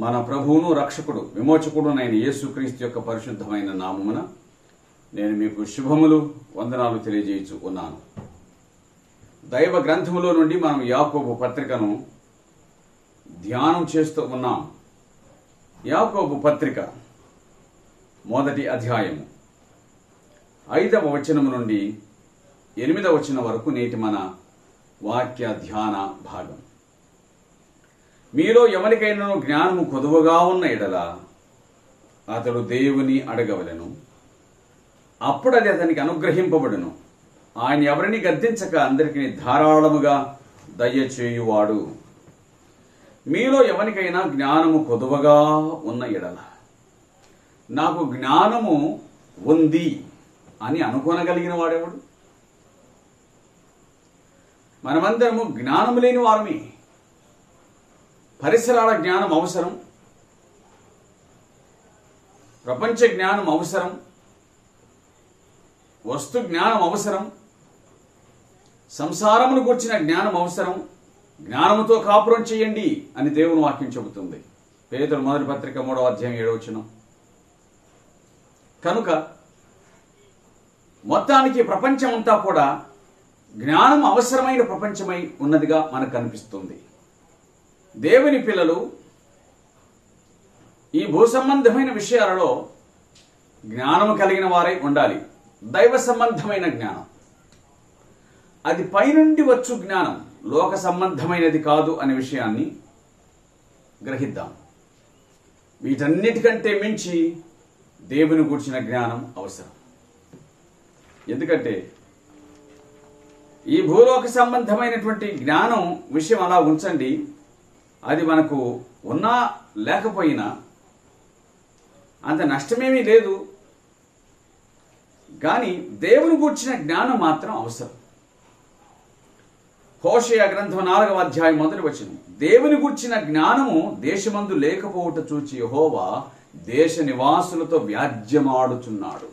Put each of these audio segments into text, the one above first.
మన ప్రభువును రక్షకుడు విమోచకుడునైన యేసుక్రీస్తు యొక్క పరిశుద్ధమైన నామమున నేను మీకు శుభములు వందనాలు తెలియజేయచ్చు ఉన్నాను దైవ గ్రంథములో నుండి మనం యాకోబు పత్రికను ధ్యానం చేస్తూ ఉన్నాం యాకోబు పత్రిక మొదటి అధ్యాయము ఐదవ వచనము నుండి ఎనిమిదవ వచనం వరకు నేటి మన వాక్య ధ్యాన భాగం మీలో ఎవరికైనా జ్ఞానము కొదువగా ఉన్న ఎడల అతడు దేవుని అడగవలెను అప్పుడు అది అతనికి అనుగ్రహింపబడును ఆయన ఎవరిని గద్దించక అందరికీ ధారాళముగా దయచేయువాడు మీలో ఎవరికైనా జ్ఞానము కొదువగా ఉన్న ఎడల నాకు జ్ఞానము ఉంది అని అనుకొనగలిగిన వాడెవడు మనమందరము జ్ఞానము లేని వారమే పరిసరాల జ్ఞానం అవసరం ప్రపంచ జ్ఞానం అవసరం వస్తు జ్ఞానం అవసరం సంసారమును కూర్చిన జ్ఞానం అవసరం జ్ఞానముతో కాపురం చేయండి అని దేవుని వాక్యం చెబుతుంది పేదలు మొదటి పత్రిక మూడవ అధ్యాయం ఏడవచనం కనుక మొత్తానికి ప్రపంచం అంతా కూడా జ్ఞానం అవసరమైన ప్రపంచమై ఉన్నదిగా మనకు కనిపిస్తుంది దేవుని పిల్లలు ఈ భూ సంబంధమైన విషయాలలో జ్ఞానము కలిగిన వారై ఉండాలి దైవ సంబంధమైన జ్ఞానం అది పైనుండి వచ్చు జ్ఞానం లోక సంబంధమైనది కాదు అనే విషయాన్ని గ్రహిద్దాం వీటన్నిటికంటే మించి దేవుని కూర్చిన జ్ఞానం అవసరం ఎందుకంటే ఈ భూలోక సంబంధమైనటువంటి జ్ఞానం విషయం అలా ఉంచండి అది మనకు ఉన్నా లేకపోయినా అంత నష్టమేమీ లేదు కానీ దేవుని కూర్చిన జ్ఞానం మాత్రం అవసరం హోషయ గ్రంథం నాలుగవ అధ్యాయం మొదటి వచ్చిన దేవుని గుర్చిన జ్ఞానము దేశమందు లేకపోవుట చూచి యెహోవా దేశ నివాసులతో వ్యాజ్యమాడుచున్నాడు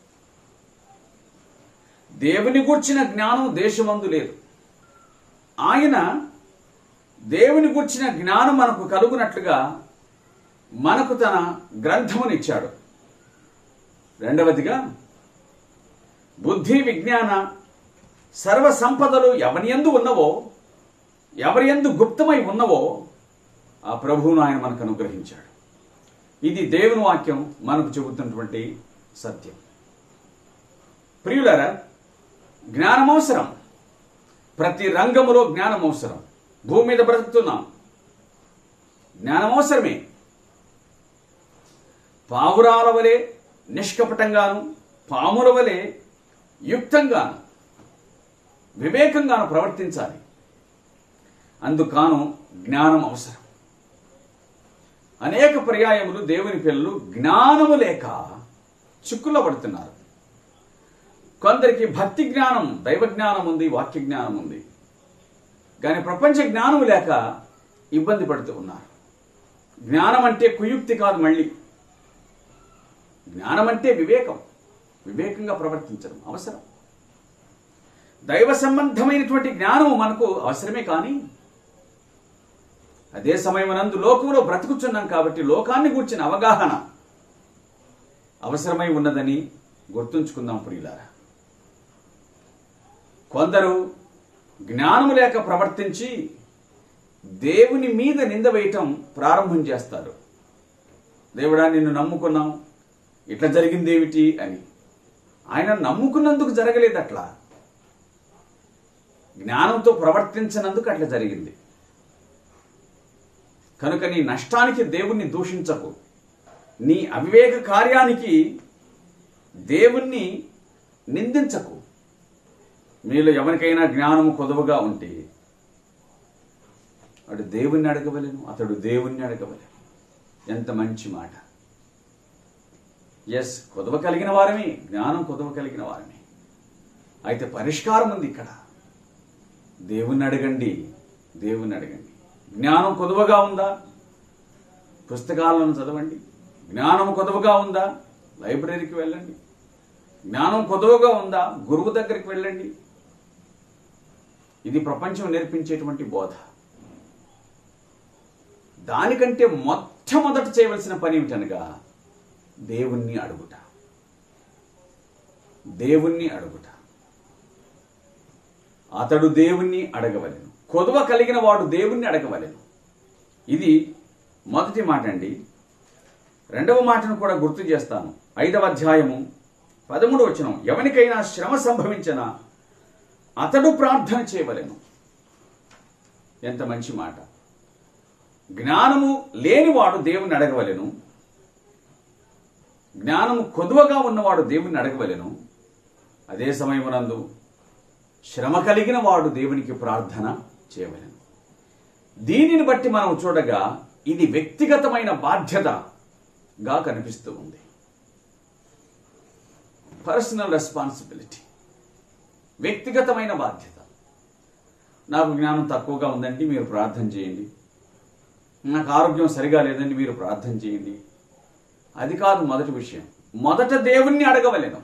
దేవుని గుర్చిన జ్ఞానం దేశమందు లేదు ఆయన దేవుని గుర్చిన జ్ఞానం మనకు కలుగునట్లుగా మనకు తన గ్రంథమునిచ్చాడు రెండవదిగా బుద్ధి విజ్ఞాన సర్వ సంపదలు ఎవరి ఎందు ఉన్నవో ఎవరి ఎందు గుప్తమై ఉన్నవో ఆ ప్రభువును ఆయన మనకు అనుగ్రహించాడు ఇది దేవుని వాక్యం మనకు చెబుతున్నటువంటి సత్యం ప్రియులరా జ్ఞానం అవసరం ప్రతి రంగములో జ్ఞానం అవసరం భూమి మీద బ్రతుకుతున్నాం జ్ఞానం అవసరమే పావురాల వలె నిష్కపటంగాను పాముల వలె యుక్తంగాను వివేకంగాను ప్రవర్తించాలి అందుకాను జ్ఞానం అవసరం అనేక పర్యాయములు దేవుని పిల్లలు జ్ఞానము లేక చిక్కుల్లో పడుతున్నారు కొందరికి భక్తి జ్ఞానం దైవ జ్ఞానం ఉంది వాక్య జ్ఞానం ఉంది కానీ ప్రపంచ జ్ఞానం లేక ఇబ్బంది పడుతూ ఉన్నారు జ్ఞానం అంటే కుయుక్తి కాదు మళ్ళీ జ్ఞానం అంటే వివేకం వివేకంగా ప్రవర్తించడం అవసరం దైవ సంబంధమైనటువంటి జ్ఞానం మనకు అవసరమే కానీ అదే సమయమనందు లోకంలో బ్రతుకుచున్నాం కాబట్టి లోకాన్ని గూర్చిన అవగాహన అవసరమై ఉన్నదని గుర్తుంచుకుందాం ప్రియులారా కొందరు జ్ఞానము లేక ప్రవర్తించి దేవుని మీద నింద వేయటం ప్రారంభం చేస్తారు దేవుడా నిన్ను నమ్ముకున్నాం ఇట్లా జరిగిందేమిటి అని ఆయన నమ్ముకున్నందుకు జరగలేదు అట్లా జ్ఞానంతో ప్రవర్తించినందుకు అట్లా జరిగింది కనుక నీ నష్టానికి దేవుణ్ణి దూషించకు నీ అవివేక కార్యానికి దేవుణ్ణి నిందించకు మీలో ఎవరికైనా జ్ఞానము కొదవగా ఉంటే అటు దేవుణ్ణి అడగవలేను అతడు దేవుణ్ణి అడగవలేను ఎంత మంచి మాట ఎస్ కొదవ కలిగిన వారమే జ్ఞానం కొదవ కలిగిన వారమే అయితే పరిష్కారం ఉంది ఇక్కడ దేవుణ్ణి అడగండి దేవుణ్ణి అడగండి జ్ఞానం కొదవగా ఉందా పుస్తకాలను చదవండి జ్ఞానం కొదవగా ఉందా లైబ్రరీకి వెళ్ళండి జ్ఞానం కొదవగా ఉందా గురువు దగ్గరికి వెళ్ళండి ఇది ప్రపంచం నేర్పించేటువంటి బోధ దానికంటే మొట్టమొదట చేయవలసిన పని ఏమిటనగా దేవుణ్ణి అడుగుట దేవుణ్ణి అడుగుట అతడు దేవుణ్ణి అడగవలెను కొదువ కలిగిన వాడు దేవుణ్ణి అడగవలెను ఇది మొదటి మాట అండి రెండవ మాటను కూడా గుర్తు చేస్తాను ఐదవ అధ్యాయము పదమూడు వచనం ఎవరికైనా శ్రమ సంభవించిన అతడు ప్రార్థన చేయవలెను ఎంత మంచి మాట జ్ఞానము లేనివాడు దేవుని అడగవలెను జ్ఞానము కొదువగా ఉన్నవాడు దేవుని అడగవలెను అదే సమయమునందు శ్రమ కలిగిన వాడు దేవునికి ప్రార్థన చేయవలెను దీనిని బట్టి మనం చూడగా ఇది వ్యక్తిగతమైన బాధ్యతగా కనిపిస్తూ ఉంది పర్సనల్ రెస్పాన్సిబిలిటీ వ్యక్తిగతమైన బాధ్యత నాకు జ్ఞానం తక్కువగా ఉందండి మీరు ప్రార్థన చేయండి నాకు ఆరోగ్యం సరిగా లేదండి మీరు ప్రార్థన చేయండి అది కాదు మొదటి విషయం మొదట దేవుణ్ణి అడగవలెను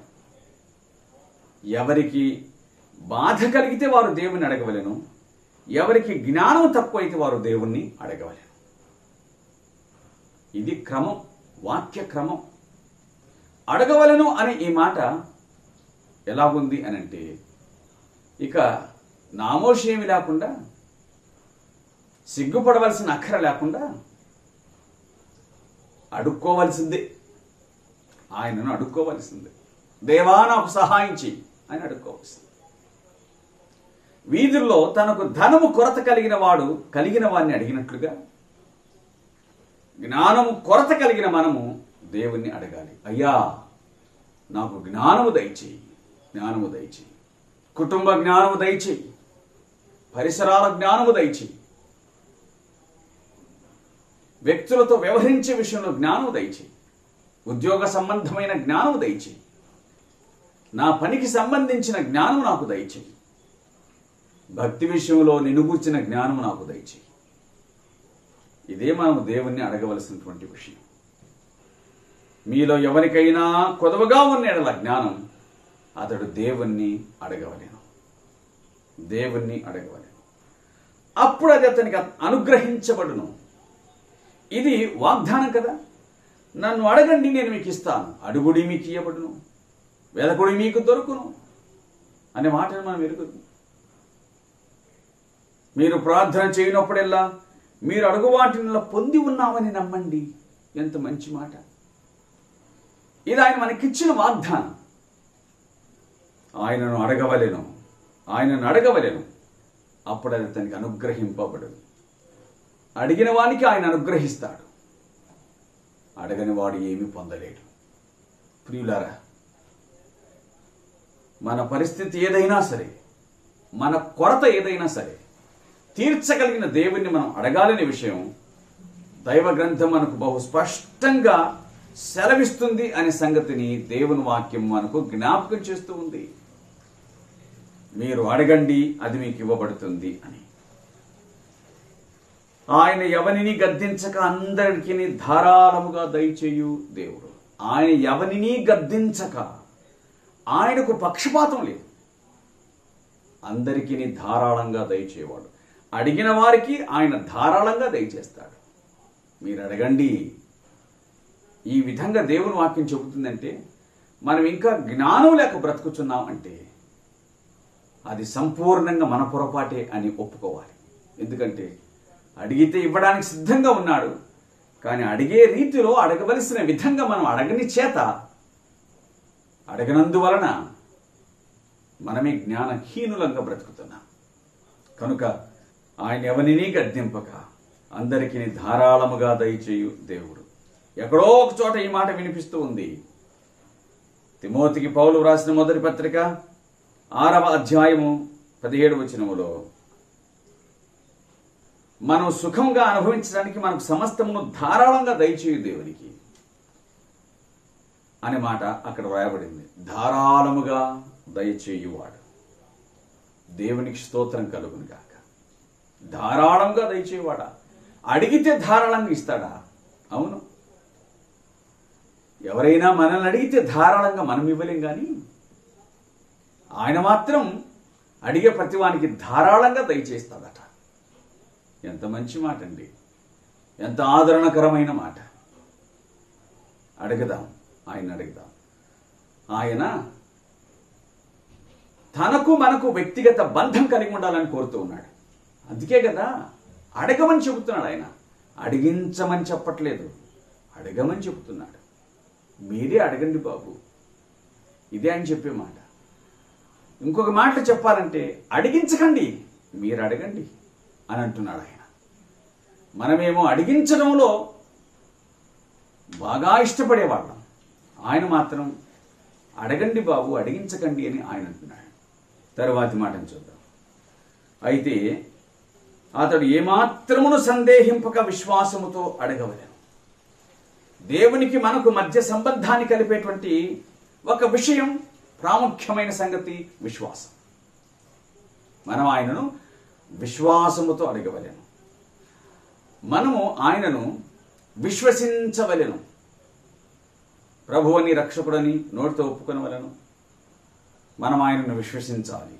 ఎవరికి బాధ కలిగితే వారు దేవుణ్ణి అడగవలెను ఎవరికి జ్ఞానం తక్కువైతే వారు దేవుణ్ణి అడగవలెను ఇది క్రమం వాక్య క్రమం అడగవలను అనే ఈ మాట ఎలాగుంది అని అంటే ఇక నామోషేమి లేకుండా సిగ్గుపడవలసిన అక్కర లేకుండా అడుక్కోవలసిందే ఆయనను అడుక్కోవలసిందే దేవా నాకు సహాయం చెయ్యి అని అడుక్కోవలసింది వీధుల్లో తనకు ధనము కొరత కలిగిన వాడు కలిగిన వాడిని అడిగినట్లుగా జ్ఞానము కొరత కలిగిన మనము దేవుణ్ణి అడగాలి అయ్యా నాకు జ్ఞానము దయచేయి జ్ఞానము దయచేయి కుటుంబ జ్ఞానము దయచేయి పరిసరాల జ్ఞానము దయచేయి వ్యక్తులతో వ్యవహరించే విషయంలో జ్ఞానము దయచేయి ఉద్యోగ సంబంధమైన జ్ఞానము దయచేయి నా పనికి సంబంధించిన జ్ఞానం నాకు దయచేయి భక్తి విషయంలో నినుగూర్చిన జ్ఞానం నాకు దయచేయి ఇదే మనము దేవుణ్ణి అడగవలసినటువంటి విషయం మీలో ఎవరికైనా కొదవగా ఉన్న ఎడల జ్ఞానం అతడు దేవుణ్ణి అడగవలేను దేవుణ్ణి అడగవలేను అప్పుడు అది అతనికి అనుగ్రహించబడును ఇది వాగ్దానం కదా నన్ను అడగండి నేను మీకు ఇస్తాను అడుగుడి మీకు ఇయ్యబడును వెదకుడి మీకు దొరుకును అనే మాటను మనం ఎరుగుదు మీరు ప్రార్థన చేయనప్పుడెల్లా మీరు అడుగు వాటిని పొంది ఉన్నామని నమ్మండి ఎంత మంచి మాట ఇది ఆయన మనకిచ్చిన వాగ్దానం ఆయనను అడగవలెను ఆయనను అడగవలెను అప్పుడు అది అతనికి అనుగ్రహింపబడు అడిగిన వానికి ఆయన అనుగ్రహిస్తాడు అడగని వాడు ఏమీ పొందలేడు ప్రియులారా మన పరిస్థితి ఏదైనా సరే మన కొరత ఏదైనా సరే తీర్చగలిగిన దేవుణ్ణి మనం అడగాలనే విషయం దైవ గ్రంథం మనకు బహు స్పష్టంగా సెలవిస్తుంది అనే సంగతిని దేవుని వాక్యం మనకు జ్ఞాపకం చేస్తూ ఉంది మీరు అడగండి అది మీకు ఇవ్వబడుతుంది అని ఆయన ఎవనిని గద్దించక అందరికీ ధారాళముగా దయచేయు దేవుడు ఆయన ఎవనిని గద్దించక ఆయనకు పక్షపాతం లేదు అందరికీ ధారాళంగా దయచేవాడు అడిగిన వారికి ఆయన ధారాళంగా దయచేస్తాడు మీరు అడగండి ఈ విధంగా దేవుని వాక్యం చెబుతుందంటే మనం ఇంకా జ్ఞానం లేక బ్రతుకుతున్నాం అంటే అది సంపూర్ణంగా మన పొరపాటే అని ఒప్పుకోవాలి ఎందుకంటే అడిగితే ఇవ్వడానికి సిద్ధంగా ఉన్నాడు కానీ అడిగే రీతిలో అడగవలసిన విధంగా మనం అడగని చేత అడగనందువలన మనమే జ్ఞానహీనులంగా బ్రతుకుతున్నాం కనుక ఆయన ఎవరిని గద్దింపక అందరికీ ధారాళముగా దయచేయు దేవుడు ఎక్కడో ఒక చోట ఈ మాట వినిపిస్తూ ఉంది తిమోతికి పౌలు వ్రాసిన మొదటి పత్రిక ఆరవ అధ్యాయము పదిహేడు వచనములో మనం సుఖంగా అనుభవించడానికి మనకు సమస్తమును ధారాళంగా దయచేయు దేవునికి అనే మాట అక్కడ వ్రాయబడింది ధారాళముగా దయచేయువాడు దేవునికి స్తోత్రం కలుగును గాక ధారాళంగా దయచేవాడా అడిగితే ధారాళంగా ఇస్తాడా అవును ఎవరైనా మనల్ని అడిగితే ధారాళంగా మనం ఇవ్వలేం కానీ ఆయన మాత్రం అడిగే ప్రతివానికి ధారాళంగా దయచేస్తాడట ఎంత మంచి మాట అండి ఎంత ఆదరణకరమైన మాట అడుగుదాం ఆయన అడుగుదాం ఆయన తనకు మనకు వ్యక్తిగత బంధం కలిగి ఉండాలని కోరుతూ ఉన్నాడు అందుకే కదా అడగమని చెబుతున్నాడు ఆయన అడిగించమని చెప్పట్లేదు అడగమని చెబుతున్నాడు మీరే అడగండి బాబు ఇదే అని చెప్పే మాట ఇంకొక మాట చెప్పాలంటే అడిగించకండి మీరు అడగండి అని అంటున్నాడు ఆయన మనమేమో అడిగించడంలో బాగా ఇష్టపడేవాళ్ళం ఆయన మాత్రం అడగండి బాబు అడిగించకండి అని ఆయన అంటున్నాడు తరువాతి మాటను చూద్దాం అయితే అతడు ఏమాత్రమును సందేహింపక విశ్వాసముతో అడగవలెను దేవునికి మనకు మధ్య సంబంధాన్ని కలిపేటువంటి ఒక విషయం ప్రాముఖ్యమైన సంగతి విశ్వాసం మనం ఆయనను విశ్వాసముతో అడగవలెను మనము ఆయనను విశ్వసించవలెను ప్రభువని రక్షకుడని నోటితో ఒప్పుకొనవలను మనం ఆయనను విశ్వసించాలి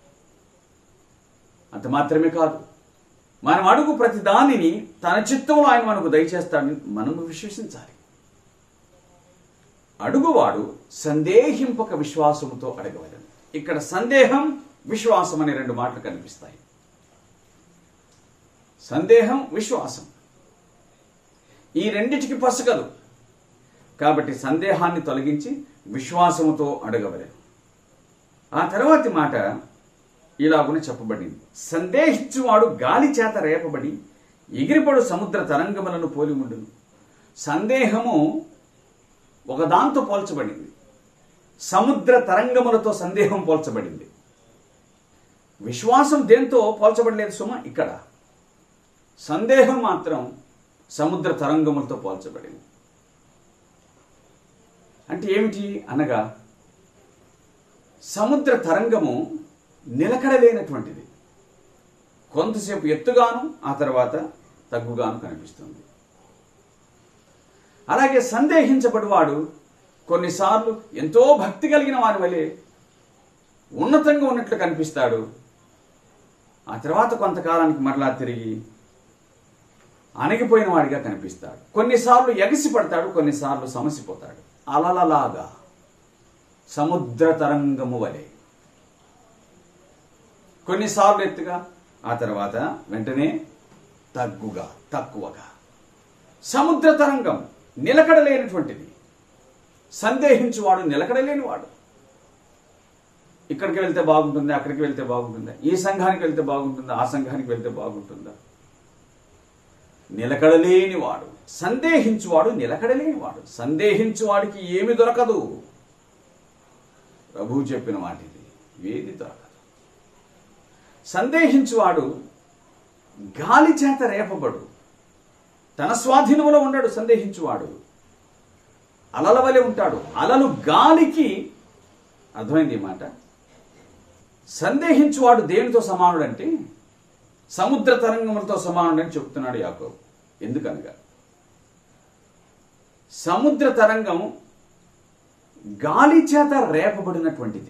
అంత మాత్రమే కాదు మనం అడుగు ప్రతి దానిని తన చిత్తంలో ఆయన మనకు దయచేస్తాడని మనము విశ్వసించాలి అడుగువాడు సందేహింపక విశ్వాసముతో అడగవలను ఇక్కడ సందేహం విశ్వాసం అనే రెండు మాటలు కనిపిస్తాయి సందేహం విశ్వాసం ఈ రెండిటికి పసగదు కాబట్టి సందేహాన్ని తొలగించి విశ్వాసముతో అడగవలెను ఆ తర్వాతి మాట ఇలాగున చెప్పబడింది సందేహించువాడు గాలి చేత రేపబడి ఎగిరిపడు సముద్ర తరంగములను పోలి ఉండును సందేహము ఒకదాంతో పోల్చబడింది సముద్ర తరంగములతో సందేహం పోల్చబడింది విశ్వాసం దేంతో పోల్చబడలేదు సుమ ఇక్కడ సందేహం మాత్రం సముద్ర తరంగములతో పోల్చబడింది అంటే ఏమిటి అనగా సముద్ర తరంగము నిలకడలేనటువంటిది కొంతసేపు ఎత్తుగాను ఆ తర్వాత తగ్గుగాను కనిపిస్తుంది అలాగే సందేహించబడివాడు కొన్నిసార్లు ఎంతో భక్తి కలిగిన వారి వలె ఉన్నతంగా ఉన్నట్లు కనిపిస్తాడు ఆ తర్వాత కొంతకాలానికి మరలా తిరిగి అణగిపోయిన వాడిగా కనిపిస్తాడు కొన్నిసార్లు ఎగసి పడతాడు కొన్నిసార్లు సమసిపోతాడు అలలలాగా సముద్ర తరంగము వలె కొన్నిసార్లు ఎత్తుగా ఆ తర్వాత వెంటనే తగ్గుగా తక్కువగా సముద్ర తరంగం నిలకడలేనటువంటిది సందేహించువాడు నిలకడలేనివాడు ఇక్కడికి వెళ్తే బాగుంటుందా అక్కడికి వెళ్తే బాగుంటుందా ఈ సంఘానికి వెళ్తే బాగుంటుందా ఆ సంఘానికి వెళ్తే బాగుంటుందా నిలకడలేనివాడు సందేహించువాడు నిలకడలేనివాడు సందేహించువాడికి ఏమి దొరకదు ప్రభువు చెప్పిన మాట ఇది ఏది దొరకదు సందేహించువాడు గాలి చేత రేపబడు తన స్వాధీనంలో ఉండడు సందేహించువాడు అలల వలె ఉంటాడు అలలు గాలికి అర్థమైంది ఈ మాట సందేహించువాడు దేనితో సమానుడంటే సముద్ర తరంగములతో సమానుడని చెప్తున్నాడు యాకోబు ఎందుకనగా సముద్ర తరంగం గాలి చేత రేపబడినటువంటిది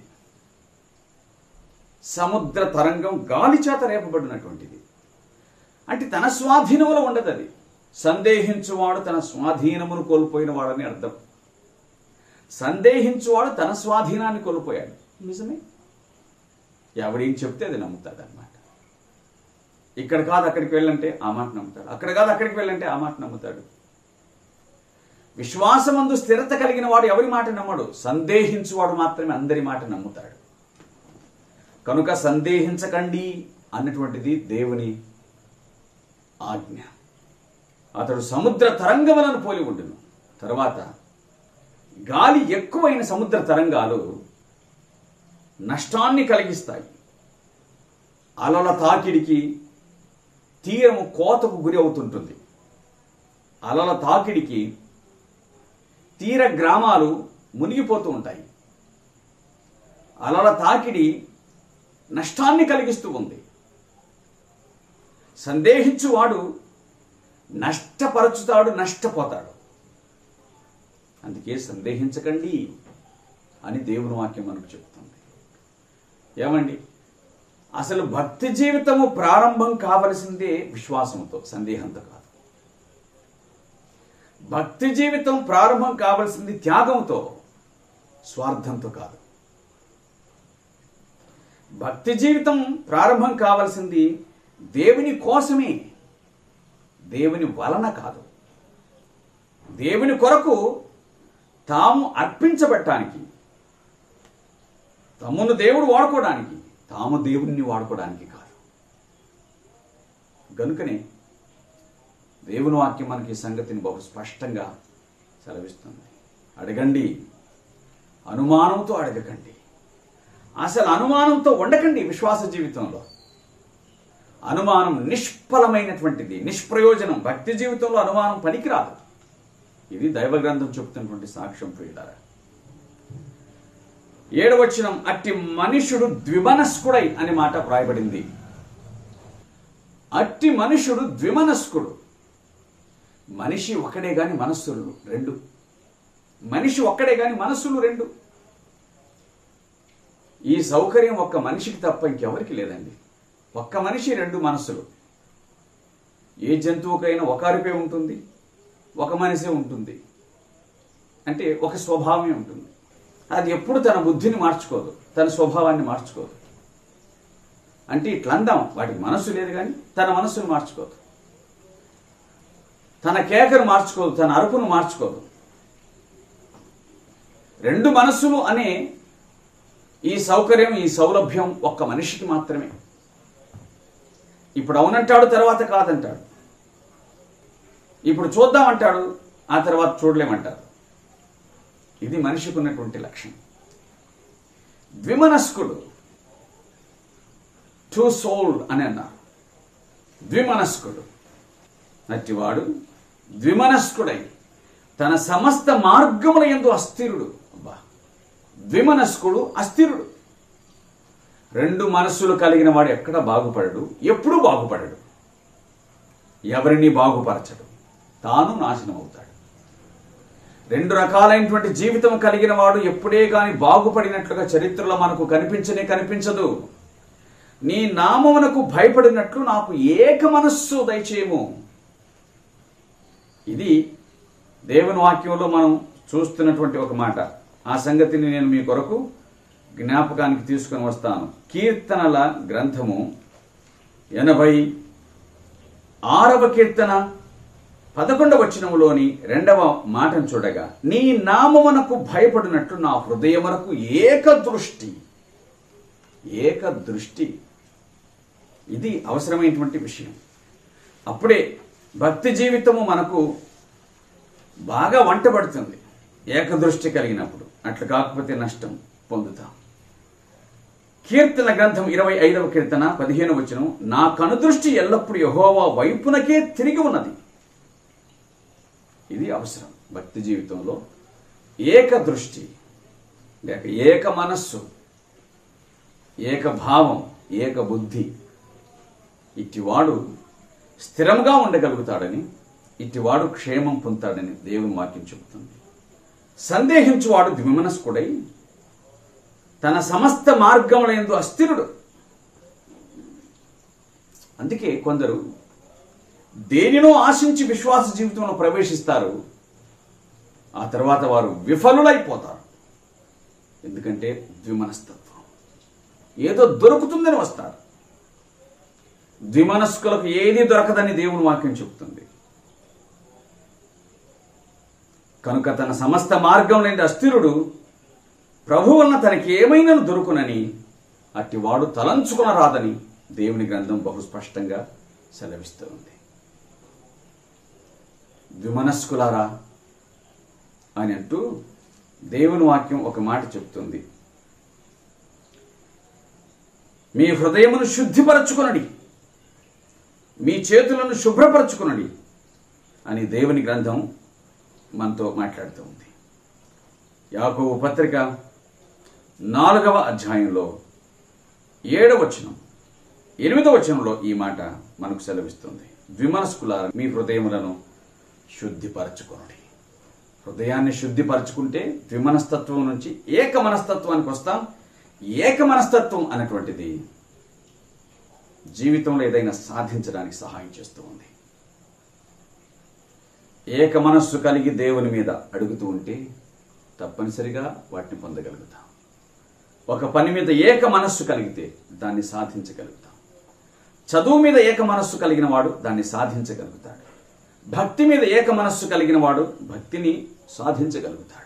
సముద్ర తరంగం గాలి చేత రేపబడినటువంటిది అంటే తన స్వాధీనంలో ఉండదు అది సందేహించువాడు తన స్వాధీనమును కోల్పోయిన వాడని అర్థం సందేహించువాడు తన స్వాధీనాన్ని కోల్పోయాడు నిజమే ఎవడేం చెప్తే అది నమ్ముతాడు అనమాట ఇక్కడ కాదు అక్కడికి వెళ్ళంటే ఆ మాట నమ్ముతాడు అక్కడ కాదు అక్కడికి వెళ్ళంటే ఆ మాట నమ్ముతాడు విశ్వాసమందు స్థిరత కలిగిన వాడు ఎవరి మాట నమ్మడు సందేహించువాడు మాత్రమే అందరి మాట నమ్ముతాడు కనుక సందేహించకండి అన్నటువంటిది దేవుని ఆజ్ఞ అతడు సముద్ర తరంగములను పోలి ఉండును తర్వాత గాలి ఎక్కువైన సముద్ర తరంగాలు నష్టాన్ని కలిగిస్తాయి అలల తాకిడికి తీరము కోతకు గురి అవుతుంటుంది అలల తాకిడికి తీర గ్రామాలు మునిగిపోతూ ఉంటాయి అలల తాకిడి నష్టాన్ని కలిగిస్తూ ఉంది సందేహించువాడు నష్టపరచుతాడు నష్టపోతాడు అందుకే సందేహించకండి అని దేవుని వాక్యం మనకు చెప్తుంది ఏమండి అసలు భక్తి జీవితము ప్రారంభం కావలసిందే విశ్వాసంతో సందేహంతో కాదు భక్తి జీవితం ప్రారంభం కావలసింది త్యాగంతో స్వార్థంతో కాదు భక్తి జీవితం ప్రారంభం కావలసింది దేవుని కోసమే దేవుని వలన కాదు దేవుని కొరకు తాము అర్పించబట్టానికి తమ్మును దేవుడు వాడుకోవడానికి తాము దేవుడిని వాడుకోవడానికి కాదు గనుకనే దేవుని వాక్యం మనకి ఈ సంగతిని బహు స్పష్టంగా సెలవిస్తుంది అడగండి అనుమానంతో అడగకండి అసలు అనుమానంతో ఉండకండి విశ్వాస జీవితంలో అనుమానం నిష్ఫలమైనటువంటిది నిష్ప్రయోజనం భక్తి జీవితంలో అనుమానం పనికిరాదు ఇది దైవ గ్రంథం చెప్తున్నటువంటి సాక్ష్యం ప్రియులారా ఏడవచనం అట్టి మనుషుడు ద్విమనస్కుడై అనే మాట వ్రాయబడింది అట్టి మనుషుడు ద్విమనస్కుడు మనిషి ఒకడే గాని మనస్సులు రెండు మనిషి ఒక్కడే గాని మనస్సులు రెండు ఈ సౌకర్యం ఒక్క మనిషికి తప్ప ఇంకెవరికి లేదండి ఒక్క మనిషి రెండు మనస్సులు ఏ జంతువుకైనా ఒక అరిపే ఉంటుంది ఒక మనిషే ఉంటుంది అంటే ఒక స్వభావమే ఉంటుంది అది ఎప్పుడు తన బుద్ధిని మార్చుకోదు తన స్వభావాన్ని మార్చుకోదు అంటే ఇట్లా అందాం వాటికి మనస్సు లేదు కానీ తన మనస్సును మార్చుకోదు తన కేకను మార్చుకోదు తన అరుపును మార్చుకోదు రెండు మనస్సులు అనే ఈ సౌకర్యం ఈ సౌలభ్యం ఒక్క మనిషికి మాత్రమే ఇప్పుడు అవునంటాడు తర్వాత కాదంటాడు ఇప్పుడు చూద్దామంటాడు ఆ తర్వాత చూడలేమంటారు ఇది మనిషికి ఉన్నటువంటి లక్షణం ద్విమనస్కుడు టూ సోల్డ్ అని అన్నారు ద్విమనస్కుడు అట్టివాడు ద్విమనస్కుడై తన సమస్త మార్గముల ఎందు అస్థిరుడు అబ్బా ద్విమనస్కుడు అస్థిరుడు రెండు మనస్సులు కలిగిన వాడు ఎక్కడ బాగుపడడు ఎప్పుడూ బాగుపడడు ఎవరిని బాగుపరచడు తాను నాశనం అవుతాడు రెండు రకాలైనటువంటి జీవితం కలిగిన వాడు ఎప్పుడే కాని బాగుపడినట్లుగా చరిత్రలో మనకు కనిపించనే కనిపించదు నీ నామమునకు భయపడినట్లు నాకు ఏక మనస్సు దయచేయము ఇది దేవుని వాక్యంలో మనం చూస్తున్నటువంటి ఒక మాట ఆ సంగతిని నేను మీ కొరకు జ్ఞాపకానికి తీసుకొని వస్తాను కీర్తనల గ్రంథము ఎనభై ఆరవ కీర్తన పదకొండవ వచనములోని రెండవ మాటను చూడగా నీ నామమునకు భయపడినట్లు నా హృదయమునకు ఏక దృష్టి ఏక దృష్టి ఇది అవసరమైనటువంటి విషయం అప్పుడే భక్తి జీవితము మనకు బాగా వంటబడుతుంది ఏకదృష్టి కలిగినప్పుడు అట్లా కాకపోతే నష్టం పొందుతాం కీర్తన గ్రంథం ఇరవై ఐదవ కీర్తన పదిహేను వచనం నా కనుదృష్టి ఎల్లప్పుడూ యహోవా వైపునకే తిరిగి ఉన్నది ఇది అవసరం భక్తి జీవితంలో ఏక దృష్టి లేక ఏక మనస్సు ఏక భావం ఏక బుద్ధి ఇట్టివాడు స్థిరంగా ఉండగలుగుతాడని ఇట్టివాడు క్షేమం పొందుతాడని దేవుని వాక్యం చెబుతుంది సందేహించువాడు ద్విమనస్కుడై తన సమస్త మార్గముల ఎందు అస్థిరుడు అందుకే కొందరు దేనినో ఆశించి విశ్వాస జీవితంలో ప్రవేశిస్తారు ఆ తర్వాత వారు విఫలులైపోతారు ఎందుకంటే ద్విమనస్తత్వం ఏదో దొరుకుతుందని వస్తారు ద్విమనస్కులకు ఏది దొరకదని దేవుని వాక్యం చెబుతుంది కనుక తన సమస్త మార్గం లేని అస్థిరుడు ప్రభు వలన తనకి ఏమైనా దొరుకునని అట్టివాడు తలంచుకున రాదని దేవుని గ్రంథం బహు స్పష్టంగా సెలవిస్తూ ఉంది ద్విమనస్కులారా అని అంటూ దేవుని వాక్యం ఒక మాట చెప్తుంది మీ హృదయమును శుద్ధిపరచుకునడి మీ చేతులను శుభ్రపరచుకునడి అని దేవుని గ్రంథం మనతో మాట్లాడుతూ ఉంది యాకోబు పత్రిక నాలుగవ అధ్యాయంలో ఏడవ వచనం ఎనిమిదవ వచనంలో ఈ మాట మనకు సెలవిస్తుంది ద్విమనస్కులార మీ హృదయములను శుద్ధిపరచుకోండి హృదయాన్ని శుద్ధిపరచుకుంటే ద్విమనస్తత్వం నుంచి ఏక మనస్తత్వానికి వస్తాం ఏక మనస్తత్వం అనేటువంటిది జీవితంలో ఏదైనా సాధించడానికి సహాయం చేస్తూ ఉంది ఏక మనస్సు కలిగి దేవుని మీద అడుగుతూ ఉంటే తప్పనిసరిగా వాటిని పొందగలుగుతాం ఒక పని మీద ఏక మనస్సు కలిగితే దాన్ని సాధించగలుగుతాం చదువు మీద ఏక మనస్సు కలిగిన వాడు దాన్ని సాధించగలుగుతాడు భక్తి మీద ఏక మనస్సు కలిగిన వాడు భక్తిని సాధించగలుగుతాడు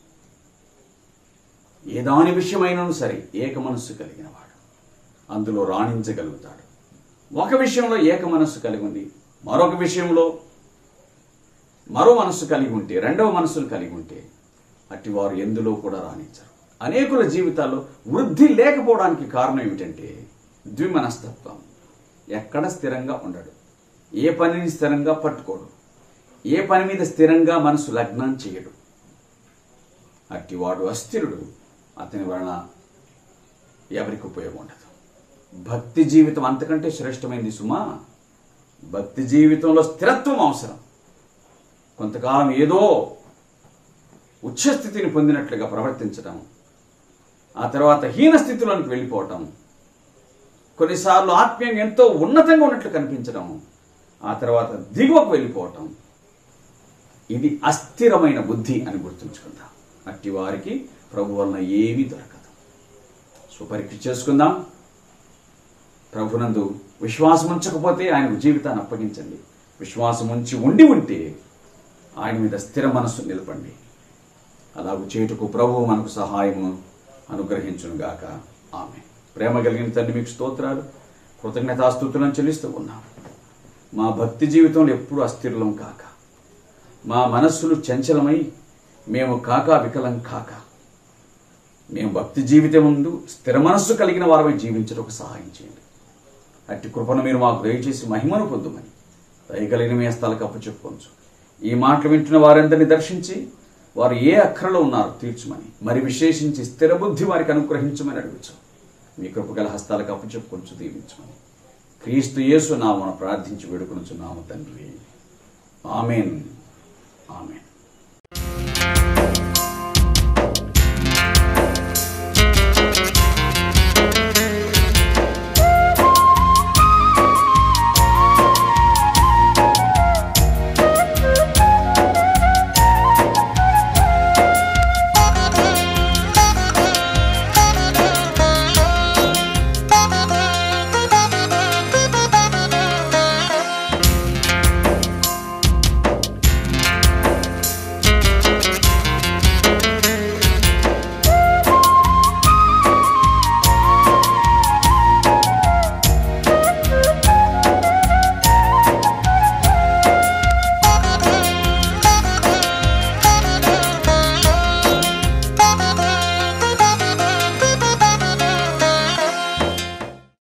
ఏ దాని విషయమైనను సరే ఏక మనస్సు కలిగిన వాడు అందులో రాణించగలుగుతాడు ఒక విషయంలో ఏక మనస్సు కలిగి ఉంది మరొక విషయంలో మరో మనస్సు కలిగి ఉంటే రెండవ మనస్సును కలిగి ఉంటే అట్టి వారు ఎందులో కూడా రాణించరు అనేకుల జీవితాల్లో వృద్ధి లేకపోవడానికి కారణం ఏమిటంటే ద్విమనస్తత్వం ఎక్కడ స్థిరంగా ఉండడు ఏ పనిని స్థిరంగా పట్టుకోడు ఏ పని మీద స్థిరంగా మనసు లగ్నం చేయడు అట్టివాడు అస్థిరుడు అతని వలన ఎవరికి ఉపయోగం ఉండదు భక్తి జీవితం అంతకంటే శ్రేష్టమైంది సుమా భక్తి జీవితంలో స్థిరత్వం అవసరం కొంతకాలం ఏదో ఉచ్చస్థితిని పొందినట్లుగా ప్రవర్తించడం ఆ తర్వాత హీన స్థితిలోనికి వెళ్ళిపోవటం కొన్నిసార్లు ఆత్మీయంగా ఎంతో ఉన్నతంగా ఉన్నట్లు కనిపించడం ఆ తర్వాత దిగువకు వెళ్ళిపోవటం ఇది అస్థిరమైన బుద్ధి అని గుర్తుంచుకుందాం అట్టి వారికి ప్రభు వలన ఏమీ దొరకదు సుపరీక్ష చేసుకుందాం ప్రభునందు విశ్వాసం ఉంచకపోతే ఆయనకు జీవితాన్ని అప్పగించండి విశ్వాసం ఉంచి ఉండి ఉంటే ఆయన మీద స్థిర మనస్సు నిలపండి అలాగూ చేటుకు ప్రభువు మనకు సహాయము అనుగ్రహించునుగాక ఆమె ప్రేమ కలిగిన తండ్రి మీకు స్తోత్రాలు కృతజ్ఞతాస్తుతులను చెల్లిస్తూ ఉన్నాం మా భక్తి జీవితంలో ఎప్పుడు అస్థిరులం కాక మా మనస్సులు చంచలమై మేము కాక వికలం కాక మేము భక్తి జీవితం ముందు స్థిర మనస్సు కలిగిన వారమై జీవించడానికి సహాయం చేయండి అట్టి కృపను మీరు మాకు దయచేసి మహిమను పొందుమని దయగలిగిన మీ స్థలకు అప్పచెప్పుకోవచ్చు ఈ మాటలు వింటున్న వారందరినీ దర్శించి వారు ఏ అక్కరలో ఉన్నారో తీర్చమని మరి విశేషించి స్థిర బుద్ధి వారికి అనుగ్రహించమని అడుగుచు మీ కృపగల హస్తాలకు అప్పచెప్పుకొంచు దీవించమని క్రీస్తు యేసు నామను ప్రార్థించి వేడుకొనుచున్నాము తండ్రి ఆమెన్ ఆమెన్